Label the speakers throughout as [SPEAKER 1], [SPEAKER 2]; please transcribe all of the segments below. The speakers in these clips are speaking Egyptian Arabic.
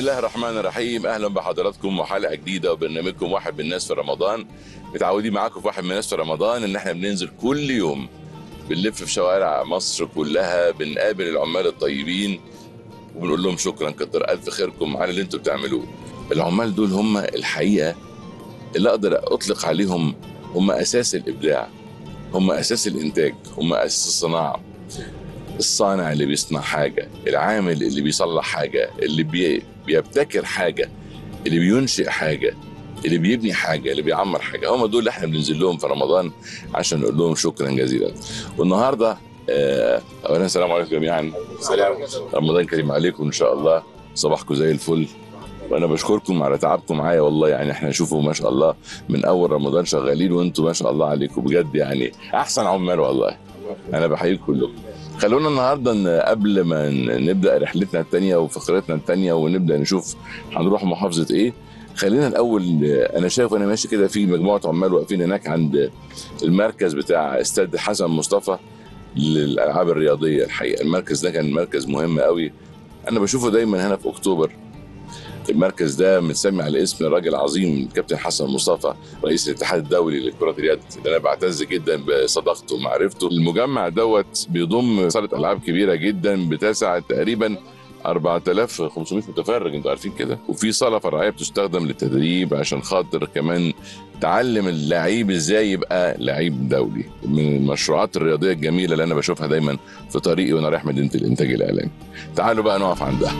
[SPEAKER 1] الله الرحمن الرحيم اهلا بحضراتكم وحلقه جديده وبرنامجكم واحد من الناس في رمضان متعودين معاكم في واحد من الناس في رمضان ان احنا بننزل كل يوم بنلف في شوارع مصر كلها بنقابل العمال الطيبين وبنقول لهم شكرا كتر الف خيركم على اللي انتم بتعملوه العمال دول هم الحقيقه اللي اقدر اطلق عليهم هم اساس الابداع هم اساس الانتاج هم اساس الصناعه الصانع اللي بيصنع حاجه العامل اللي بيصلح حاجه اللي بي... بيبتكر حاجه اللي بينشئ حاجه اللي بيبني حاجه اللي بيعمر حاجه هم دول اللي احنا بننزل لهم في رمضان عشان نقول لهم شكرا جزيلا والنهارده آه، اولا السلام عليكم جميعا
[SPEAKER 2] سلام
[SPEAKER 1] رمضان كريم عليكم ان شاء الله صباحكم زي الفل وانا بشكركم على تعبكم معايا والله يعني احنا نشوفه ما شاء الله من اول رمضان شغالين وانتم ما شاء الله عليكم بجد يعني احسن عمال والله انا بحييكم كلكم خلونا النهارده إن قبل ما ن- نبدا رحلتنا الثانيه وفقرتنا الثانيه ونبدا نشوف هنروح محافظه ايه خلينا الاول آه، انا شايف وانا ماشي كده في مجموعه عمال واقفين هناك عند المركز بتاع استاد حسن مصطفى للالعاب الرياضيه الحقيقه المركز ده كان مركز مهم قوي انا بشوفه دايما هنا في اكتوبر المركز ده متسمي على اسم الراجل العظيم الكابتن حسن مصطفى رئيس الاتحاد الدولي لكرة اليد اللي انا بعتز جدا بصداقته ومعرفته المجمع دوت بيضم صالة العاب كبيرة جدا بتسع تقريبا 4500 متفرج انتوا عارفين كده وفي صاله فرعيه بتستخدم للتدريب عشان خاطر كمان تعلم اللعيب ازاي يبقى لعيب دولي من المشروعات الرياضيه الجميله اللي انا بشوفها دايما في طريقي وانا رايح مدينه الانتاج الاعلامي تعالوا بقى نقف عندها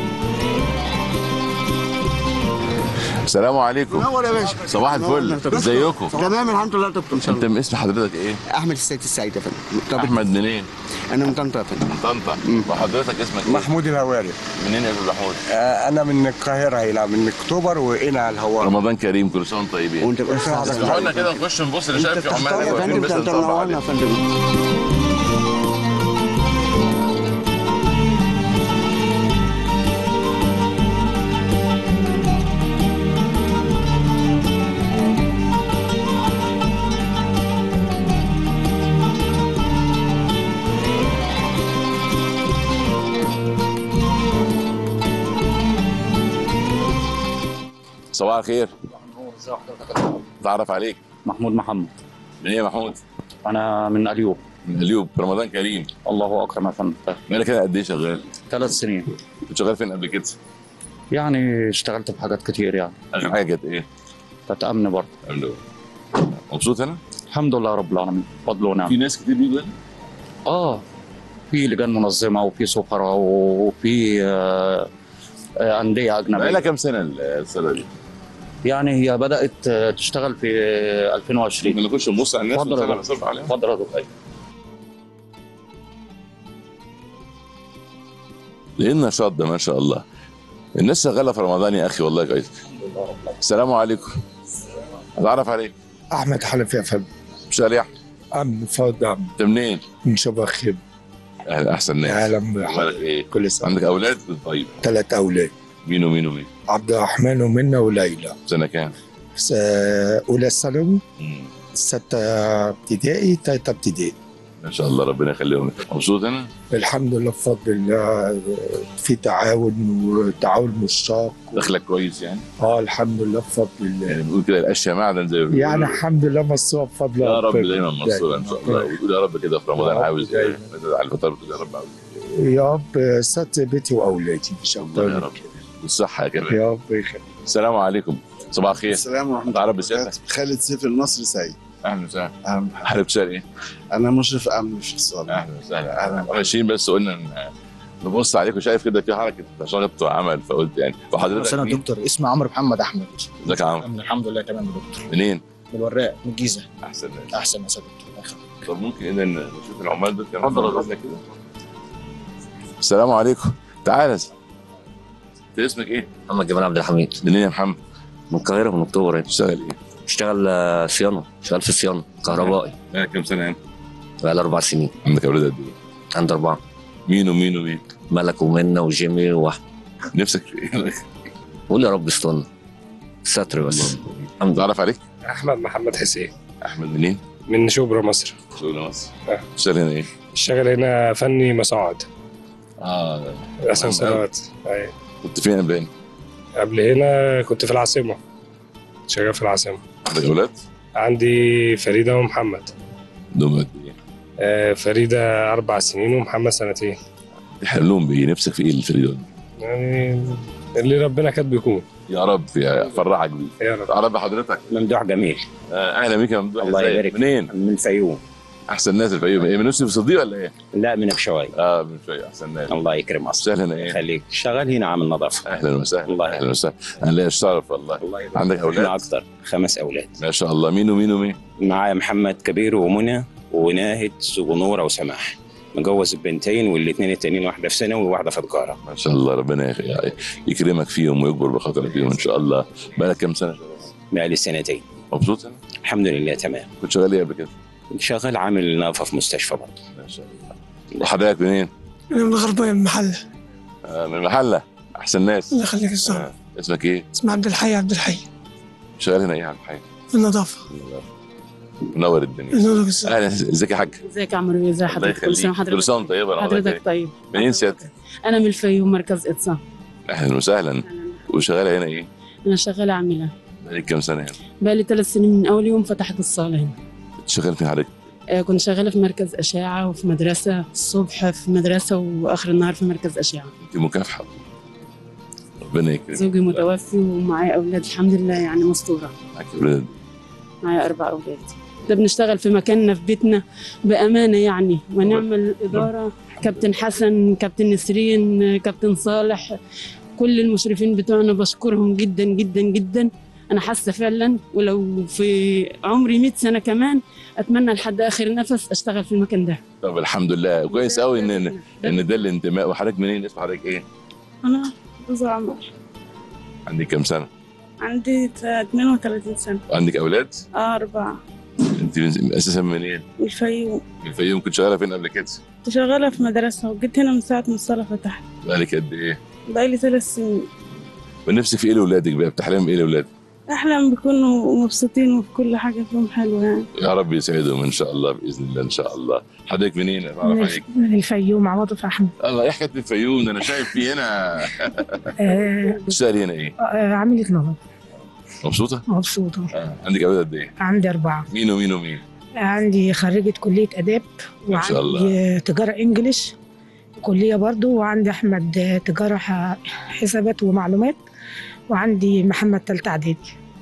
[SPEAKER 1] السلام عليكم
[SPEAKER 3] منور يا باشا
[SPEAKER 1] صباح الفل
[SPEAKER 3] منور.
[SPEAKER 1] ازيكم
[SPEAKER 3] تمام الحمد لله دكتور ان شاء
[SPEAKER 1] انت
[SPEAKER 3] الله
[SPEAKER 1] من اسم حضرتك ايه
[SPEAKER 3] احمد السيد السعيد يا فندم طب
[SPEAKER 1] احمد منين
[SPEAKER 3] انا من طنطا يا فندم
[SPEAKER 1] طنطا وحضرتك اسمك ايه
[SPEAKER 2] محمود الهواري
[SPEAKER 1] منين يا استاذ محمود
[SPEAKER 2] آه، انا من القاهره هنا من اكتوبر وهنا الهواري
[SPEAKER 1] رمضان كريم كل سنه وانتم طيبين
[SPEAKER 3] وانت بألف صحة
[SPEAKER 1] اسمحوا لنا كده نخش نبص اللي شايف في عمال
[SPEAKER 3] يا
[SPEAKER 1] واقفين
[SPEAKER 3] فندم
[SPEAKER 1] بس
[SPEAKER 3] انت
[SPEAKER 1] نطبع
[SPEAKER 3] منورنا
[SPEAKER 1] عليهم.
[SPEAKER 3] يا فندم
[SPEAKER 1] صباح الخير تعرف عليك
[SPEAKER 4] محمود محمد
[SPEAKER 1] من ايه يا محمود
[SPEAKER 4] انا من اليوب
[SPEAKER 1] من اليوب رمضان كريم
[SPEAKER 4] الله اكرم يا فندم
[SPEAKER 1] بقالك كده قد ايه شغال
[SPEAKER 4] ثلاث سنين
[SPEAKER 1] كنت شغال فين قبل كده
[SPEAKER 4] يعني اشتغلت في حاجات كتير يعني
[SPEAKER 1] اخر حاجه كانت ايه
[SPEAKER 4] كانت امن برضه
[SPEAKER 1] قبل إيه؟ مبسوط هنا
[SPEAKER 4] الحمد لله رب العالمين فضل ونعم
[SPEAKER 1] في ناس كتير بيجوا هنا
[SPEAKER 4] اه في لجان منظمه وفي سفراء وفي آه، آه، انديه
[SPEAKER 1] بقالها
[SPEAKER 4] اجنبيه
[SPEAKER 1] كام سنه السنه دي
[SPEAKER 4] يعني هي بدات آه، تشتغل في آه، 2020
[SPEAKER 1] ممكن نخش نبص على الناس
[SPEAKER 4] اتفضل يا
[SPEAKER 1] ونسأل
[SPEAKER 4] دكتور.
[SPEAKER 1] نصرف عليهم
[SPEAKER 4] اتفضل يا دكتور
[SPEAKER 1] ايه النشاط ده ما شاء الله الناس شغاله في رمضان يا اخي والله كويس السلام عليكم اتعرف عليك
[SPEAKER 5] احمد حنفي يا فندم
[SPEAKER 1] مشاري يا احمد
[SPEAKER 5] عم فاضل عم
[SPEAKER 1] انت منين؟
[SPEAKER 5] من شبه خيب
[SPEAKER 1] اهلا احسن ناس
[SPEAKER 5] اهلا
[SPEAKER 1] اخبارك
[SPEAKER 5] بحضرتك
[SPEAKER 1] ايه؟
[SPEAKER 5] كل سنه
[SPEAKER 1] عندك اولاد طيب
[SPEAKER 5] ثلاث اولاد
[SPEAKER 1] مين ومين ومين؟
[SPEAKER 5] عبد الرحمن ومنى وليلى
[SPEAKER 1] سنه كام؟
[SPEAKER 5] س- اولى ثانوي
[SPEAKER 1] مم.
[SPEAKER 5] ستة ابتدائي تالتة ابتدائي
[SPEAKER 1] ما شاء الله ربنا يخليهم لك. مبسوط هنا؟
[SPEAKER 5] الحمد لله بفضل الله في تعاون وتعاون مشترك
[SPEAKER 1] دخلك كويس يعني؟
[SPEAKER 5] اه الحمد لله بفضل
[SPEAKER 1] يعني
[SPEAKER 5] الله
[SPEAKER 1] بنقول كده الاشياء معدن زي ما بيقولوا.
[SPEAKER 5] يعني الحمد لله مصروف بفضل
[SPEAKER 1] يا رب
[SPEAKER 5] ربنا.
[SPEAKER 1] دايما منصورة ان شاء الله وتقول يا رب كده في رمضان
[SPEAKER 5] يا رب
[SPEAKER 1] عاوز ايه؟
[SPEAKER 5] دايما.
[SPEAKER 1] مثلا على الفطار بتقول يا رب عاوز ايه؟
[SPEAKER 5] يا رب ستر بيتي واولادي مش اكتر
[SPEAKER 1] الله يا
[SPEAKER 5] من
[SPEAKER 1] رب
[SPEAKER 5] كده.
[SPEAKER 1] بالصحه كمان
[SPEAKER 5] يا رب يخليك
[SPEAKER 1] السلام عليكم صباح الخير
[SPEAKER 6] السلام ورحمة
[SPEAKER 1] تعرف
[SPEAKER 6] الله
[SPEAKER 1] بسيادتك
[SPEAKER 6] وبركاته خالد سيف النصر سعيد
[SPEAKER 1] اهلا وسهلا
[SPEAKER 6] أهلا
[SPEAKER 1] حضرتك بتشتغل ايه؟
[SPEAKER 6] أنا مشرف أمن في الصالة
[SPEAKER 1] اهلا وسهلا اهلا ماشيين بس قلنا ن- نبص عليكم شايف كده في حركه نشاط وعمل فقلت يعني وحضرتك
[SPEAKER 7] انا
[SPEAKER 1] مين؟
[SPEAKER 7] دكتور اسمي عمرو محمد احمد
[SPEAKER 1] ازيك يا عمرو
[SPEAKER 7] من الحمد لله تمام يا دكتور
[SPEAKER 1] منين؟
[SPEAKER 7] من الوراق من الجيزه
[SPEAKER 1] احسن ناس
[SPEAKER 7] احسن ناس يا دكتور الله يخليك.
[SPEAKER 1] طب ممكن اذا نشوف العمال دول كمان
[SPEAKER 4] اتفضل يا
[SPEAKER 1] مرة كده السلام عليكم تعالى انت اسمك ايه؟
[SPEAKER 8] محمد جمال عبد الحميد
[SPEAKER 1] منين يا محمد؟
[SPEAKER 8] من القاهرة من أكتوبر
[SPEAKER 1] بتشتغل ايه؟
[SPEAKER 8] بشتغل آه، صيانة شغال في الصيانة كهربائي
[SPEAKER 1] بقالك كام سنه هنا؟
[SPEAKER 8] بقالي أربع سنين
[SPEAKER 1] عندك اولاد قد ايه؟
[SPEAKER 8] عندي أربعة
[SPEAKER 1] مين ومين ومين؟
[SPEAKER 8] ملك ومنة وجيمي وأحمد
[SPEAKER 1] نفسك في ايه؟
[SPEAKER 8] قول يا رب استنى ستر بس الحمد لله
[SPEAKER 1] تعرف عليك؟
[SPEAKER 5] احمد محمد حسين
[SPEAKER 1] احمد منين؟
[SPEAKER 5] من شبرا مصر
[SPEAKER 1] شغل مصر
[SPEAKER 5] آه.
[SPEAKER 1] بتشتغل هنا ايه؟
[SPEAKER 5] اشتغل هنا فني مساعد
[SPEAKER 1] اه
[SPEAKER 5] اسانسيرات ايوه
[SPEAKER 1] كنت فين قبل هنا؟
[SPEAKER 9] قبل هنا كنت في العاصمة شغال في العاصمة
[SPEAKER 1] عندك اولاد؟
[SPEAKER 9] عندي فريدة ومحمد
[SPEAKER 1] دوم قد ايه؟
[SPEAKER 9] آه، فريدة أربع سنين ومحمد سنتين
[SPEAKER 1] تحلم بايه؟ نفسك في ايه الفريدون؟
[SPEAKER 9] يعني اللي ربنا كاتبه يكون
[SPEAKER 1] يا رب يا فرحك بيه
[SPEAKER 9] يا رب
[SPEAKER 1] تعرف بحضرتك
[SPEAKER 8] ممدوح جميل
[SPEAKER 1] آه، اهلا بيك يا ممدوح
[SPEAKER 8] الله
[SPEAKER 1] إزيك؟
[SPEAKER 8] يبارك فيك.
[SPEAKER 1] منين؟
[SPEAKER 8] من الفيوم
[SPEAKER 1] احسن ناس الفيوم ايه من يوسف الصديق ولا ايه؟
[SPEAKER 8] لا من بشوي
[SPEAKER 1] اه من شويه احسن ناس
[SPEAKER 8] الله يكرم اصلا
[SPEAKER 1] سهلا ايه؟
[SPEAKER 8] خليك شغال هنا عامل نظافه
[SPEAKER 1] اهلا وسهلا
[SPEAKER 8] الله
[SPEAKER 1] اهلا وسهلا انا ليا الشرف والله
[SPEAKER 8] الله يبارك
[SPEAKER 1] عندك
[SPEAKER 8] احنا
[SPEAKER 1] اولاد؟
[SPEAKER 8] اكثر خمس اولاد
[SPEAKER 1] ما شاء الله مين ومين ومين؟
[SPEAKER 8] معايا محمد كبير ومنى وناهد ونوره وسماح مجوز البنتين والاثنين التانيين واحده في ثانوي وواحده في تجاره
[SPEAKER 1] ما شاء الله ربنا يخ- يكرمك فيهم ويكبر بخاطرك فيهم ان شاء الله بقالك كام سنه شغال؟
[SPEAKER 8] بقالي سنتين
[SPEAKER 1] مبسوط انا؟
[SPEAKER 8] الحمد لله تمام
[SPEAKER 1] كنت شغال ايه قبل كده؟
[SPEAKER 8] كنت شغال عامل نظافه في مستشفى برضه
[SPEAKER 1] ما شاء الله وحضرتك منين؟
[SPEAKER 10] أنا من الغربية من محلة
[SPEAKER 1] آه من المحله احسن ناس
[SPEAKER 10] الله يخليك الصبر
[SPEAKER 1] آه. اسمك ايه؟
[SPEAKER 10] اسمي عبد الحي عبد الحي
[SPEAKER 1] شغال هنا ايه على الحي؟
[SPEAKER 10] في النظافة
[SPEAKER 1] منور الدنيا
[SPEAKER 10] النظافة الصبر.
[SPEAKER 1] اهلا ازيك يا حاج؟
[SPEAKER 11] ازيك يا عمرو ازي
[SPEAKER 1] الله
[SPEAKER 11] حضرتك كل سنه
[SPEAKER 1] يخليك كل
[SPEAKER 11] وحضرتك
[SPEAKER 1] سنه وانت طيبه رمضان
[SPEAKER 11] حضرتك
[SPEAKER 1] كريم.
[SPEAKER 11] طيب
[SPEAKER 1] منين سيادتك؟
[SPEAKER 11] انا من الفيوم مركز اتصال
[SPEAKER 1] اهلا وسهلا وشغاله هنا ايه؟
[SPEAKER 11] انا شغاله عامله
[SPEAKER 1] بقالك كام سنه هنا؟
[SPEAKER 11] بقالي ثلاث سنين من اول يوم فتحت الصاله هنا
[SPEAKER 1] كنت شغال فين حضرتك؟
[SPEAKER 11] آه، كنت شغاله في مركز اشعه وفي مدرسه الصبح في مدرسه واخر النهار في مركز اشعه
[SPEAKER 1] انت مكافحه ربنا يكرمك
[SPEAKER 11] زوجي متوفي ومعايا اولاد الحمد لله يعني مستوره
[SPEAKER 1] معاك اولاد
[SPEAKER 11] معايا اربع اولاد ده بنشتغل في مكاننا في بيتنا بامانه يعني ونعمل اداره كابتن حسن كابتن نسرين كابتن صالح كل المشرفين بتوعنا بشكرهم جدا جدا جدا انا حاسه فعلا ولو في عمري 100 سنه كمان اتمنى لحد اخر نفس اشتغل في المكان ده
[SPEAKER 1] طب الحمد لله كويس قوي ان ان ده الانتماء وحضرتك منين اسم حضرتك ايه؟
[SPEAKER 12] أنا جوز عمر
[SPEAKER 1] عندك كام سنه؟
[SPEAKER 12] عندي تا- 32 سنة
[SPEAKER 1] وعندك اولاد؟
[SPEAKER 12] آه أربعة
[SPEAKER 1] انت من- اساسا منين؟
[SPEAKER 12] من الفيوم
[SPEAKER 1] من الفيوم كنت شغاله فين قبل كده؟
[SPEAKER 12] كنت شغالة في مدرسة وجيت هنا من ساعة ما الصالة فتحت
[SPEAKER 1] بقالك قد ايه؟
[SPEAKER 12] بقالي ثلاث سنين
[SPEAKER 1] ونفسك في ايه لاولادك بقى؟ بتحلم ايه لاولادك؟
[SPEAKER 12] أحلم بيكونوا مبسوطين وفي كل حاجة فيهم حلوة يعني
[SPEAKER 1] يا رب يسعدهم ان شاء الله باذن الله ان شاء الله حضرتك منين؟ اعرف عليك
[SPEAKER 10] من الفيوم عواطف أحمد
[SPEAKER 1] الله ايه حكايه الفيوم ده انا شايف في هنا
[SPEAKER 10] آه،
[SPEAKER 1] بتشتغل هنا ايه؟
[SPEAKER 10] آه، عاملة نظافة
[SPEAKER 1] مبسوطه؟
[SPEAKER 10] مبسوطة
[SPEAKER 1] آه. عندك اولاد قد ايه؟
[SPEAKER 10] عندي أربعة
[SPEAKER 1] مين ومين ومين؟
[SPEAKER 10] عندي خريجة كلية آداب
[SPEAKER 1] ما شاء
[SPEAKER 10] وعندي تجارة إنجليش كلية برضو وعندي أحمد تجارة ح- حسابات ومعلومات وعندي محمد تالتة إعدادي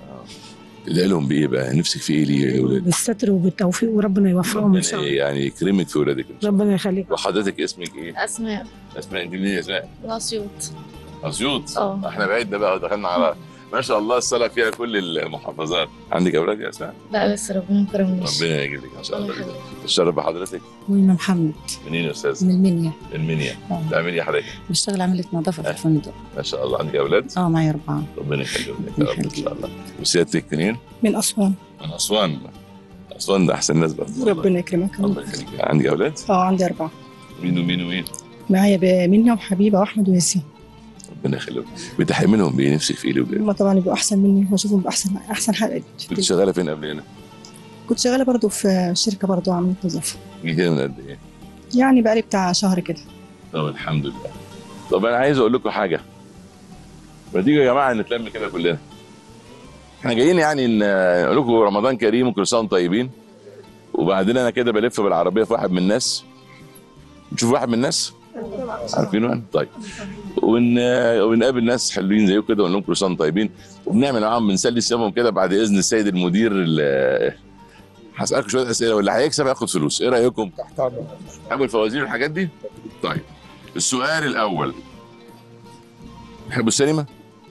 [SPEAKER 1] تدعي لهم بايه بقى؟ نفسك في ايه ليه يا اولاد؟
[SPEAKER 10] بالستر وبالتوفيق وربنا يوفقهم إن شاء
[SPEAKER 1] ربنا
[SPEAKER 10] الله
[SPEAKER 1] يعني يكرمك في اولادك ان شاء
[SPEAKER 10] ربنا يخليك
[SPEAKER 1] الله وحضرتك اسمك ايه؟
[SPEAKER 13] اسماء
[SPEAKER 1] اسماء انت منين يا اسماء؟
[SPEAKER 13] الاسيوط
[SPEAKER 1] اسيوط
[SPEAKER 13] اه.
[SPEAKER 1] احنا بعيدنا بقى ودخلنا على ما شاء الله الصلاه فيها كل المحافظات عندك اولاد يا اسماء؟
[SPEAKER 13] لا بس ربنا يكرمنيش
[SPEAKER 1] ربنا يجزيك ان شاء
[SPEAKER 13] الله
[SPEAKER 1] الله
[SPEAKER 13] يخليك.
[SPEAKER 1] الشرف بحضرتك
[SPEAKER 14] وإيمان محمد
[SPEAKER 1] منين يا استاذ؟
[SPEAKER 14] من المنيا
[SPEAKER 1] المنيا
[SPEAKER 14] آه.
[SPEAKER 1] تعملي ايه حضرتك؟
[SPEAKER 14] بشتغل عاملة نظافة في الفندق
[SPEAKER 1] ما شاء الله عندك اولاد؟
[SPEAKER 14] اه معايا أربعة
[SPEAKER 1] ربنا يخليهم لك يا رب ان شاء الله وسيادتك منين؟
[SPEAKER 10] من أسوان
[SPEAKER 1] من اسوان اسوان ده احسن ناس برضه
[SPEAKER 10] ربنا يكرمك
[SPEAKER 1] الله يخليك عندك اولاد؟
[SPEAKER 10] اه عندي أربعة
[SPEAKER 1] مين ومين ومين؟
[SPEAKER 10] معايا منى وحبيبة وأحمد وياسين
[SPEAKER 1] ربنا يخليهم بتحمي لهم بايه نفسك في ايه لولادك؟
[SPEAKER 10] هما طبعا يبقوا أحسن مني وأشوفهم بأحسن أحسن حاجة
[SPEAKER 1] كنت شغاله فين قبل هنا؟
[SPEAKER 10] كنت شغالة برضو في شركة برضو عاملة نظافة
[SPEAKER 1] جيت هنا من قد ايه؟
[SPEAKER 10] يعني بقالي بتاع شهر كده
[SPEAKER 1] طب الحمد لله طب انا عايز اقول لكم حاجه ما تيجوا يا جماعه نتلم كده كلنا احنا جايين يعني ان نقول لكم رمضان كريم وكل سنه وانتم طيبين وبعدين انا كده بلف بالعربيه في واحد من الناس نشوف واحد من الناس عارفينه يعني طيب ون... ونقابل ناس حلوين زيكم كده ونقول لهم كل سنه وانتم طيبين وبنعمل معاهم بنسلي صيامهم كده بعد اذن السيد المدير ال- هسالكم شويه اسئله واللي هيكسب هياخد فلوس ايه رايكم؟
[SPEAKER 5] تحت امرك
[SPEAKER 1] تحبوا الفوازير والحاجات دي؟ طيب السؤال الاول تحبوا السينما؟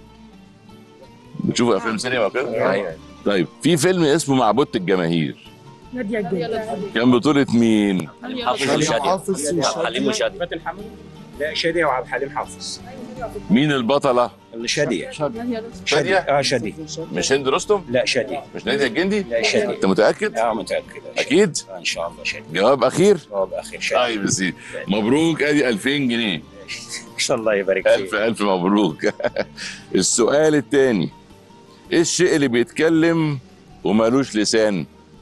[SPEAKER 1] بتشوفوا افلام سينما وكده؟
[SPEAKER 8] ايوه
[SPEAKER 1] طيب في فيلم اسمه معبودة الجماهير
[SPEAKER 10] نادية الجديد
[SPEAKER 1] كان بطولة مين؟
[SPEAKER 8] حافظ حليم وشادي
[SPEAKER 9] فاتن حمد لا شادية وعبد الحليم حافظ
[SPEAKER 1] مين البطلة؟
[SPEAKER 8] شادية
[SPEAKER 1] شادية؟
[SPEAKER 8] اه شادية
[SPEAKER 1] مش هند رستم؟
[SPEAKER 8] لا شادية
[SPEAKER 1] مش نادية الجندي؟
[SPEAKER 8] لا شادية
[SPEAKER 1] انت متأكد؟
[SPEAKER 8] اه متأكد
[SPEAKER 1] أكيد؟
[SPEAKER 8] آه، ان شاء الله شادية
[SPEAKER 1] جواب أخير؟
[SPEAKER 8] جواب اخير شادية
[SPEAKER 1] طيب يا سيدي مبروك ادي 2000 جنيه
[SPEAKER 8] ان شاء الله يبارك
[SPEAKER 1] ألف
[SPEAKER 8] فيك
[SPEAKER 1] ألف مبروك السؤال الثاني ايه الشيء اللي بيتكلم ومالوش لسان؟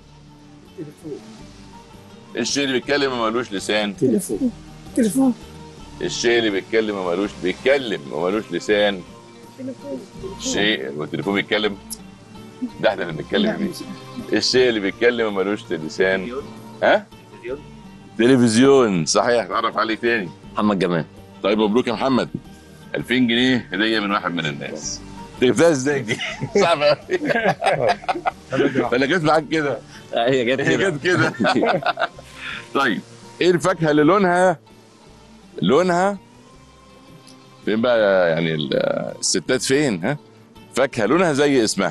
[SPEAKER 1] إيه الشيء اللي بيتكلم ومالوش لسان؟
[SPEAKER 10] تليفون تليفون
[SPEAKER 1] الشيء اللي بيتكلم ومالوش بيتكلم ومالوش لسان شيء والتليفون بيتكلم ده احنا اللي بنتكلم بيه الشيء اللي بيتكلم وملوش لسان ها تلفزيون صحيح اتعرف عليك تاني
[SPEAKER 15] محمد جمال
[SPEAKER 1] طيب مبروك يا محمد 2000 جنيه هديه من واحد من الناس جبتها ازاي دي؟ صعبة قوي ولا جت معاك كده؟
[SPEAKER 15] هي جت
[SPEAKER 1] هي
[SPEAKER 15] كده.
[SPEAKER 1] جت كده طيب ايه الفاكهه اللي لونها لونها فين بقى يعني ال- الستات فين ها؟ فاكهه لونها زي اسمها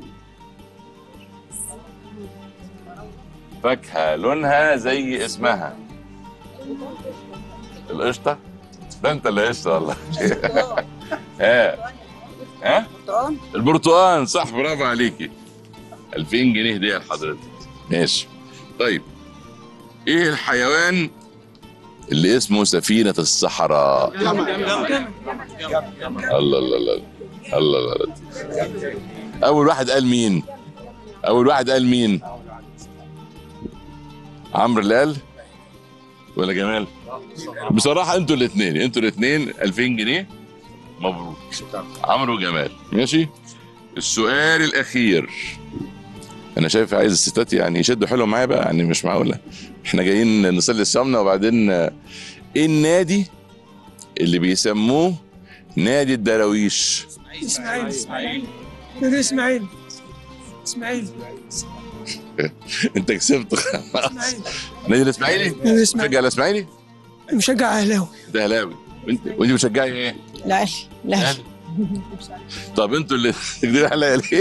[SPEAKER 1] فاكهه لونها زي اسمها القشطه ده انت اللي قشطه والله ها ها البرتقال صح برافو عليكي 2000 جنيه هديه لحضرتك ماشي طيب ايه الحيوان اللي اسمه سفينة الصحراء الله الله الله الله الله الله أول واحد قال مين؟ أول واحد قال مين؟ عمرو اللي قال ولا جمال؟ بصراحة انتوا الاثنين انتوا الاثنين 2000 جنيه مبروك عمرو وجمال ماشي؟ السؤال الأخير أنا شايف عايز الستات يعني يشدوا حيلهم معايا بقى يعني مش معقولة احنا جايين نصلي السمنة وبعدين آه، ايه النادي اللي بيسموه نادي الدراويش
[SPEAKER 16] اسماعيل اسماعيل نادي اسماعيل اسماعيل
[SPEAKER 1] انت كسبت خلاص نادي الاسماعيلي
[SPEAKER 16] نادي الإسماعيلي.
[SPEAKER 1] مشجع الاسماعيلي
[SPEAKER 16] مشجع اهلاوي
[SPEAKER 1] ده اهلاوي وانت وانت بتشجعي ايه
[SPEAKER 16] لا لا
[SPEAKER 1] طب انتوا اللي تكدبي عليا ليه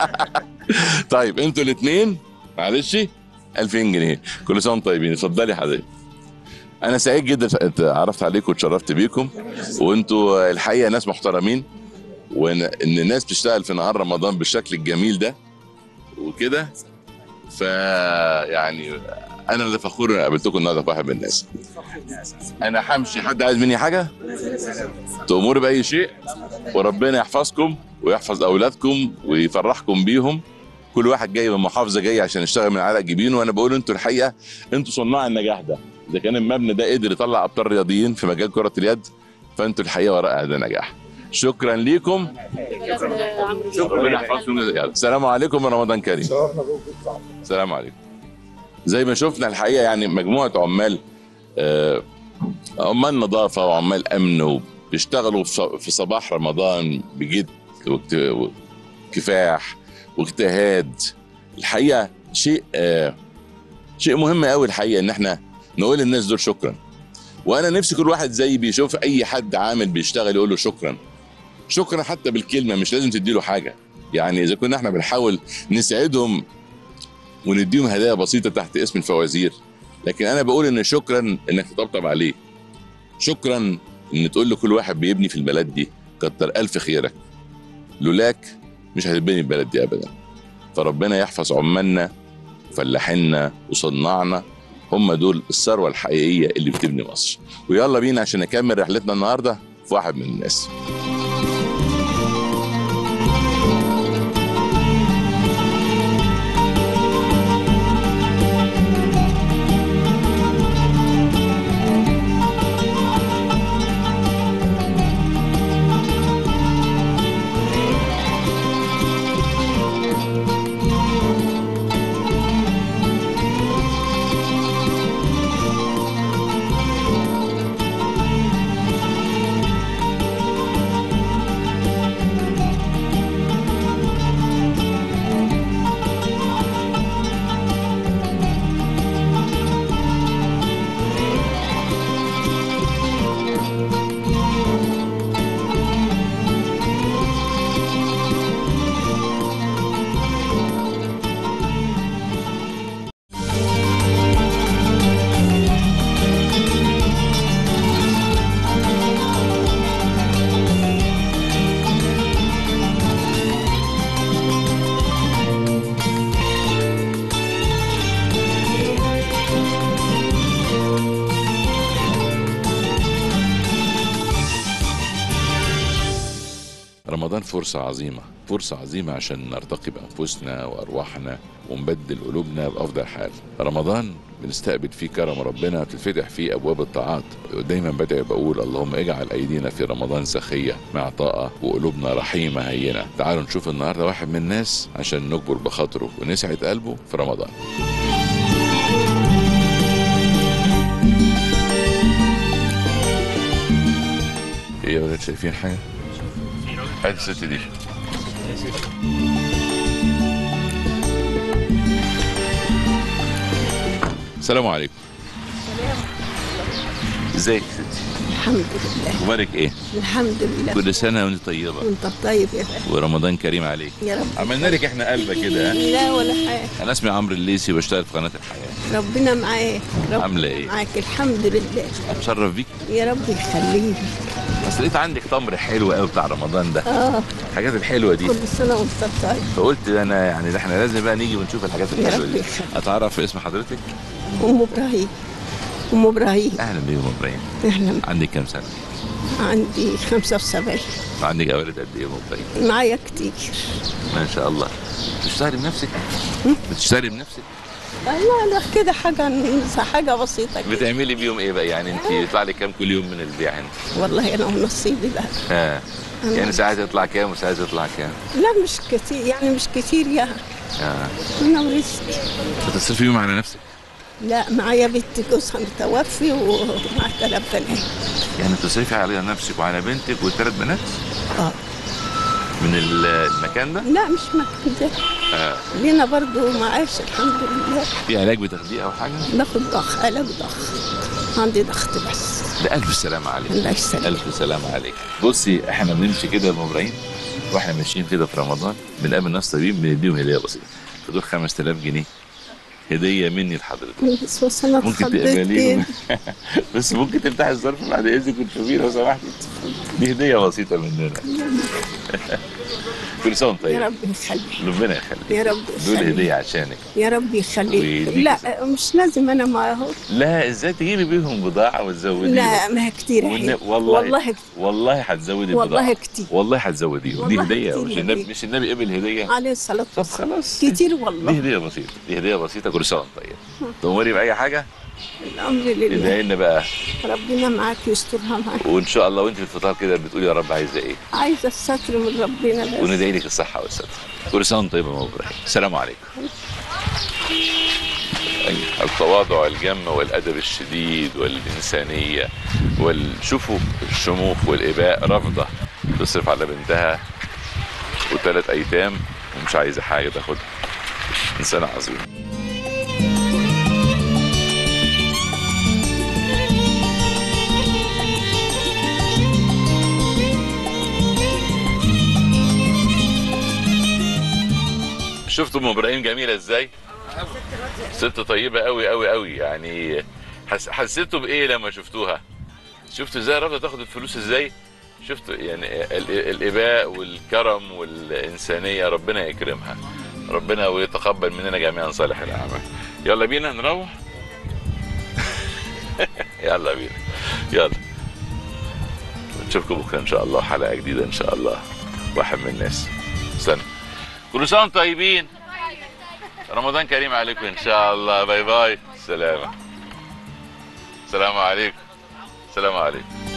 [SPEAKER 1] طيب انتوا الاثنين معلش 2000 جنيه كل سنه وانتم طيبين اتفضلي حضرتك انا سعيد جدا اتعرفت عليكم واتشرفت بيكم وانتوا الحقيقه ناس محترمين وان ان الناس بتشتغل في نهار رمضان بالشكل الجميل ده وكده ف يعني انا اللي فخور ان قابلتكم النهارده في واحد من الناس انا همشي حد عايز مني حاجه تأمري بأي شيء وربنا يحفظكم ويحفظ أولادكم ويفرحكم بيهم كل واحد جاي من محافظة جاي عشان يشتغل من على جبينه وأنا بقول أنتوا الحقيقة أنتوا صناع النجاح ده إذا كان المبنى ده قدر يطلع أبطال رياضيين في مجال كرة اليد فأنتوا الحقيقة وراء هذا النجاح شكرا ليكم ربنا يحفظكم يلا، السلام عليكم ورمضان كريم السلام عليكم زي ما شفنا الحقيقه يعني مجموعه عمال آه، عمال نظافه وعمال امن وبيشتغلوا في في صباح رمضان بجد واجت- وكفاح واجتهاد الحقيقه شيء آه، شيء مهم قوي الحقيقه ان احنا نقول للناس دول شكرا وانا نفسي كل واحد زي بيشوف اي حد عامل بيشتغل يقول له شكرا شكرا حتى بالكلمه مش لازم تديله حاجه يعني اذا كنا احنا بنحاول نساعدهم ونديهم هدايا بسيطه تحت اسم الفوازير لكن انا بقول ان شكرا انك تطبطب عليه شكرا ان تقول لكل واحد بيبني في البلد دي كتر الف خيرك لولاك مش هتبني البلد دي ابدا فربنا يحفظ عمالنا وفلاحينا وصناعنا هم دول الثروه الحقيقيه اللي بتبني مصر ويلا بينا عشان نكمل رحلتنا النهارده في واحد من الناس رمضان فرصة عظيمة فرصة عظيمة عشان نرتقي بأنفسنا وأرواحنا ونبدل قلوبنا بأفضل حال رمضان بنستقبل فيه كرم ربنا وتتفتح فيه أبواب الطاعات دايما بدعي بقول اللهم اجعل أيدينا في رمضان سخية مع طاقة وقلوبنا رحيمة هينة تعالوا نشوف النهاردة واحد من الناس عشان نجبر بخاطره ونسعد قلبه في رمضان ايه يا ولاد شايفين حاجة؟ هات الست دي السلام عليكم ازيك يا ستي
[SPEAKER 15] الحمد لله
[SPEAKER 1] اخبارك ايه
[SPEAKER 15] الحمد لله
[SPEAKER 1] كل سنه وانت طيبه
[SPEAKER 15] وانت طيب يا فندم
[SPEAKER 1] ورمضان كريم عليك
[SPEAKER 15] يا رب
[SPEAKER 1] عملنا لك احنا قلبه كده ها؟
[SPEAKER 15] لا ولا حاجه
[SPEAKER 1] انا اسمي عمرو الليسي وبشتغل في قناه الحياه
[SPEAKER 15] ربنا معاك رب
[SPEAKER 1] عامله ايه
[SPEAKER 15] معاك الحمد لله
[SPEAKER 1] اتشرف بيك
[SPEAKER 15] يا رب يخليك
[SPEAKER 1] بس لقيت عندك تمر حلو قوي بتاع رمضان ده
[SPEAKER 15] اه
[SPEAKER 1] الحاجات الحلوه دي
[SPEAKER 15] كل سنه وانت طيب
[SPEAKER 1] فقلت انا يعني ده احنا لازم بقى نيجي ونشوف الحاجات
[SPEAKER 15] يا
[SPEAKER 1] الحلوه
[SPEAKER 15] رب
[SPEAKER 1] دي
[SPEAKER 15] يخليك.
[SPEAKER 1] اتعرف اسم حضرتك
[SPEAKER 15] ام ابراهيم ام ابراهيم
[SPEAKER 1] اهلا بيك يا أم ابراهيم
[SPEAKER 15] اهلا
[SPEAKER 1] عندك كام سنه
[SPEAKER 15] عندي 75
[SPEAKER 1] وعندك اولاد قد ايه يا أم ابراهيم
[SPEAKER 15] معايا كتير
[SPEAKER 1] ما شاء الله بتشتغلي بنفسك بتشتغلي بنفسك
[SPEAKER 15] لا لا كده حاجه حاجه بسيطه كده
[SPEAKER 1] بتعملي بيهم ايه بقى يعني انت يطلع لك كام كل يوم من البيع هنا
[SPEAKER 15] والله انا ونصيبي بقى
[SPEAKER 1] ها
[SPEAKER 15] أنا-
[SPEAKER 1] يعني ساعات يطلع كام وساعات يطلع كام
[SPEAKER 15] لا مش كتير يعني مش كتير يا
[SPEAKER 1] ها
[SPEAKER 15] انا ورزقي
[SPEAKER 1] بتصرفي يوم على نفسك
[SPEAKER 15] لا معايا بنت جوزها متوفي ومع ثلاث بنات
[SPEAKER 1] يعني تصرفي على نفسك وعلى بنتك والثلاث بنات
[SPEAKER 15] اه
[SPEAKER 1] من ال- المكان ده
[SPEAKER 15] لا مش مكان ده
[SPEAKER 1] ها
[SPEAKER 15] لينا برضو معاش الحمد لله
[SPEAKER 1] في علاج بتاخديه او حاجه
[SPEAKER 15] باخد ضغط علاج ضغط عندي ضغط بس
[SPEAKER 1] ده الف سلامه عليك
[SPEAKER 15] الله يسلمك
[SPEAKER 1] الف سلامه عليك بصي احنا بنمشي كده يا ام ابراهيم واحنا ماشيين كده في رمضان بنقابل ناس طيبين بنديهم هديه بسيطه فدول 5000 جنيه هديه مني لحضرتك
[SPEAKER 15] بس بس انا
[SPEAKER 1] ممكن
[SPEAKER 15] اتخضيت
[SPEAKER 1] تقبليهم
[SPEAKER 15] كده
[SPEAKER 1] بس ممكن تفتح الظرف بعد اذنك وتشوفيه لو سمحتي دي هديه بسيطه مننا كل سنه وانت
[SPEAKER 15] يا
[SPEAKER 1] طيب
[SPEAKER 15] رب يخليك
[SPEAKER 1] ربنا يخليك
[SPEAKER 15] يا رب
[SPEAKER 1] دول
[SPEAKER 15] يخليك
[SPEAKER 1] هديه عشانك
[SPEAKER 15] يا رب يخليك
[SPEAKER 1] ويديك
[SPEAKER 15] لا مش لازم انا معه
[SPEAKER 1] لا ازاي تجيبي بيهم بضاعه وتزوديها
[SPEAKER 15] لا ما هي كتير
[SPEAKER 1] والن-
[SPEAKER 15] حلو.
[SPEAKER 1] والله
[SPEAKER 15] والله
[SPEAKER 1] والله هتزودي
[SPEAKER 15] والله
[SPEAKER 1] البضاعة.
[SPEAKER 15] كتير.
[SPEAKER 1] والله هتزوديهم دي
[SPEAKER 15] والله
[SPEAKER 1] هديه
[SPEAKER 15] كتير
[SPEAKER 1] مش
[SPEAKER 15] يا
[SPEAKER 1] النبي
[SPEAKER 15] بيه.
[SPEAKER 1] مش النبي قبل هديه
[SPEAKER 15] عليه الصلاة
[SPEAKER 1] طب خلاص
[SPEAKER 15] كتير والله
[SPEAKER 1] دي هديه بسيطه دي هديه بسيطه كل سنه وانت طيب تؤمري باي حاجه
[SPEAKER 15] الأمر لله
[SPEAKER 1] ادعي لنا بقى
[SPEAKER 15] ربنا معاك يسترها معاك
[SPEAKER 1] وان شاء الله وانت في الفطار كده بتقولي يا رب عايزه ايه
[SPEAKER 15] عايزة الستر من ربنا بس
[SPEAKER 1] وندعي لك الصحه والستر كل سنه وانت طيبه يا أم ابراهيم السلام عليكم التواضع الجم والادب الشديد والانسانيه وشوفوا الشموخ والاباء رافضه تصرف على بنتها وثلاث ايتام ومش عايزه حاجه تاخدها انسانه عظيمه شفتوا ام ابراهيم جميله ازاي؟ ست طيبه قوي قوي قوي يعني حس... حسيتوا بايه لما شفتوها؟ شفتوا ازاي رافضه تاخد الفلوس ازاي؟ شفتوا يعني ال... الاباء والكرم والانسانيه ربنا يكرمها ربنا ويتقبل مننا جميعا صالح الاعمال يلا بينا نروح يلا بينا يلا نشوفكم بكره ان شاء الله حلقه جديده ان شاء الله واحد من الناس استنى كل سنه وانتم طيبين رمضان كريم عليكم ان شاء الله باي باي سلامة السلام عليكم السلام عليكم